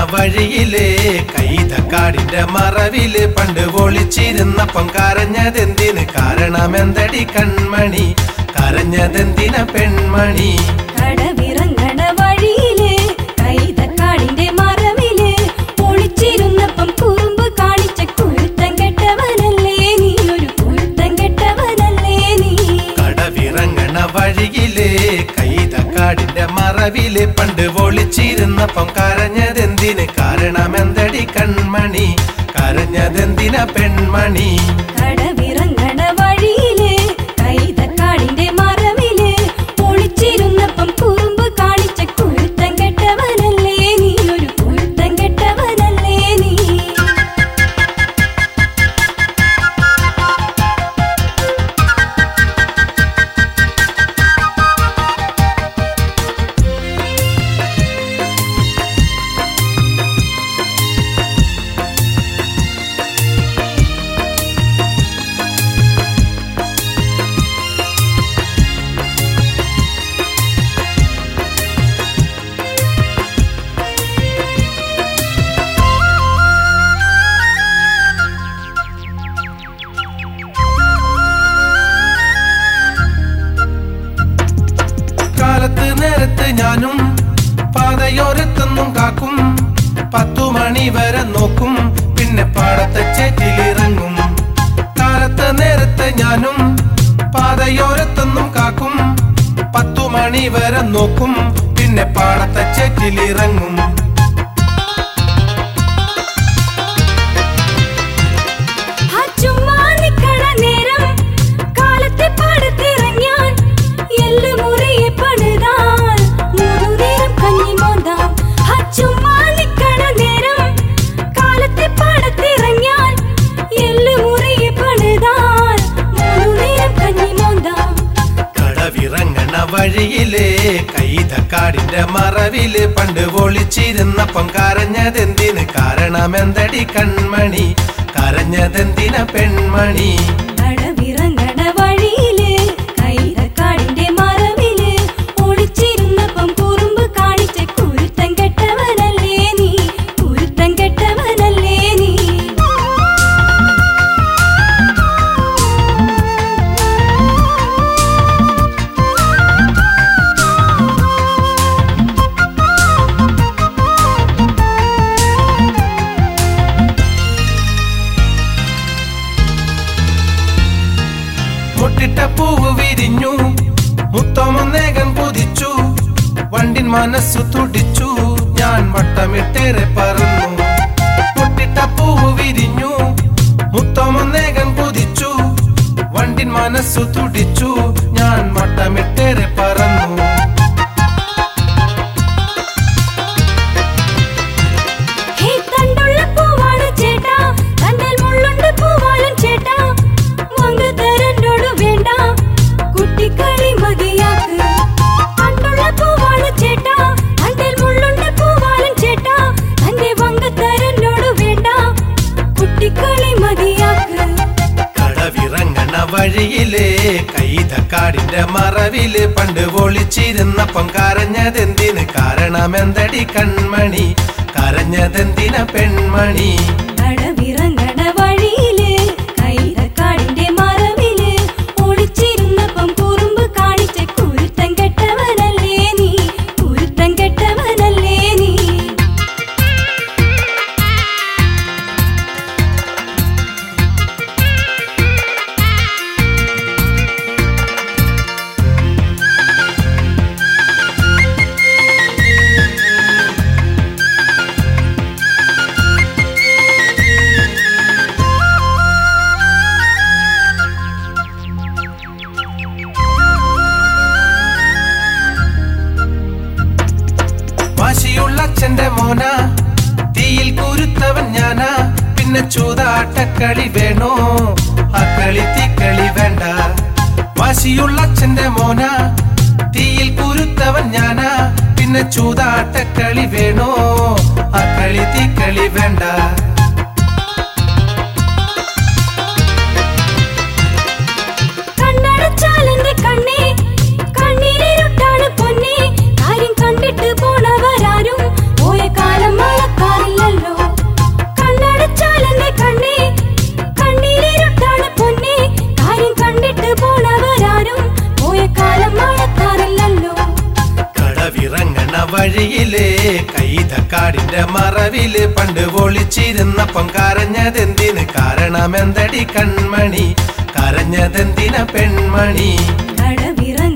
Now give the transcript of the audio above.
വഴിയിലെ കൈതക്കാടിന്റെ മറവില് പണ്ട് ഒളിച്ചിരുന്നപ്പം കരഞ്ഞതെന്തിന് കാരണമെന്തടി കൺമണി കരഞ്ഞതെന്തിന പെൺമണി കടവിറങ്ങണ വഴിയില് കൈതക്കാടിന്റെ മറവില് ഒളിച്ചിരുന്നപ്പം കുറുമ്പ് കാണിച്ച കുരുത്തം കെട്ടവനല്ലേ നീ ഒരു കുരുത്തം കെട്ടവനല്ലേ നീ കടവിറങ്ങണ വഴിയിലെ കൈതക്കാടിന്റെ മറവില് പണ്ട് ഒളിച്ചിരുന്നപ്പം കരഞ്ഞതെന്തിന് കാരണമെന്തടി കൺമണി കരഞ്ഞതെന്തിന പെൺമണി കടവിറങ്ങണ വഴിയില് കൈതക്കാടിന്റെ മറവില് ഒളിച്ചിരുന്നപ്പം കുറുമ്പ് കാണിച്ച കുരുത്തം കെട്ടവനല്ലേ നീ ഒരു കുരുത്തം കെട്ടവനല്ലേ നീ കാലത്ത് നേരത്ത് ഞാനും പാതയോരത്തൊന്നും കാക്കും പത്തു മണി വരെ നോക്കും പിന്നെ പാടത്തെ ചേറ്റിലിറങ്ങും കാലത്ത് നേരത്ത് ഞാനും പാതയോരത്തൊന്നും കാക്കും പത്തു മണി വരെ നോക്കും പിന്നെ പാടത്തെ ചേറ്റിലിറങ്ങും ആ ചുമ്മാ നിക്കണ നേരം കാലത്തെ പാടത്തിറങ്ങിയാൽ എല്ല് മുറിയെ പണിതാൽ മുഴുനേരം കഞ്ഞി മോന്താം ആ ചുമ്മാ നിക്കണ നേരം കാലത്തെ പാടത്തിറങ്ങിയാൽ എല്ല് മുറിയെ പണിതാൽ മുഴുനേരം കഞ്ഞി മോന്താം കടവിറങ്ങണ വഴിയിലെ കൈതക്കാടിന്റെ മറവില് പണ്ട് ഒളിച്ചിരുന്നപ്പം കരഞ്ഞതെന്തിന് കാരണമെന്തടി കൺമണി കരഞ്ഞതെന്തിന പെൺമണി കടവിറങ്ങണ വഴിയില് കൈതക്കാടിന്റെ മറവില് ഒളിച്ചിരുന്നപ്പം കുറുമ്പ് കാണിച്ച കുരുത്തം കെട്ടവനല്ലേ നീ കുരുത്തം കെട്ടവനല്ലേ നീ മുട്ടിട്ട പൂവ് വിരിഞ്ഞു മുത്തമൊന്നേകൻ കുതിച്ചു വണ്ടിൻ മനസ്സു തുടിച്ചു ഞാൻ വട്ടമിട്ടേറെ പറന്നു മുട്ടിട്ട പൂവ് വിരിഞ്ഞു മുത്തമൊന്നേകൻ കുതിച്ചു വണ്ടിൻ മനസ്സു തുടിച്ചു ഞാൻ വട്ടമിട്ടേറെ പറന്നു ഹേ തണ്ടുള്ള പൂവാണ് ചേട്ടാ തണ്ടൽ മുള്ളുണ്ട് പൂവാലും ചേട്ടാ വാങ്ങ് തരന്നോട് വേണ്ട കുട്ടിക്കളി മതിയാക്ക് തണ്ടുള്ള പൂവാണ് ചേട്ടാ തണ്ടൽ മുള്ളുണ്ട് പൂവാലും ചേട്ടാ തന്റെ വങ്ക തരന്നോട് വേണ്ട കുട്ടിക്കളി മതിയാക്ക് കടവിറങ്ങണ വഴിയിലെ കൈതക്കാടിന്റെ മറവില് പണ്ട് ഒളിച്ചിരുന്നപ്പം കരഞ്ഞതെന്തിന് കാരണമെന്തടി കൺമണി കരഞ്ഞതെന്തിന പെൺമണി കടവിറങ്ങണ വഴിയില് കൈതക്കാടിന്റെ മറവില് ഒളിച്ചിരുന്നപ്പം കുറുമ്പ് കാണിച്ച കുരുത്തം കെട്ടവനല്ലേ നീ കുരുത്തം കെട്ടവനല്ലേ നീ വാശിയുള്ള അച്ഛന്റെ മോന തീയിൽ കുരുത്തവൻ ഞാനാ പിന്നെ ചൂതാട്ടക്കളി വേണോ ആ കളി തീക്കളി വേണ്ട വാശിയുള്ള അച്ഛന്റെ മോന തീയിൽ കുരുത്തവൻ ഞാനാ പിന്നെ ചൂതാട്ടക്കളി വേണോ ആ കളി തീക്കളി വേണ്ട കണ്ണടച്ചാലെന്റെ കണ്ണേ കണ്ണീരിരുട്ടാണ് പൊന്നേ കാര്യം കണ്ടിട്ട് പോണവരാരും പോയ കാലം മഴക്കാലം കൈതക്കാടിന്റെ മറവില് പണ്ട് ഒളിച്ചിരുന്നപ്പം കരഞ്ഞതെന്തിന് കാരണമെന്തടി കൺമണി കരഞ്ഞതെന്തിന പെൺമണി കടവിറങ്ങണ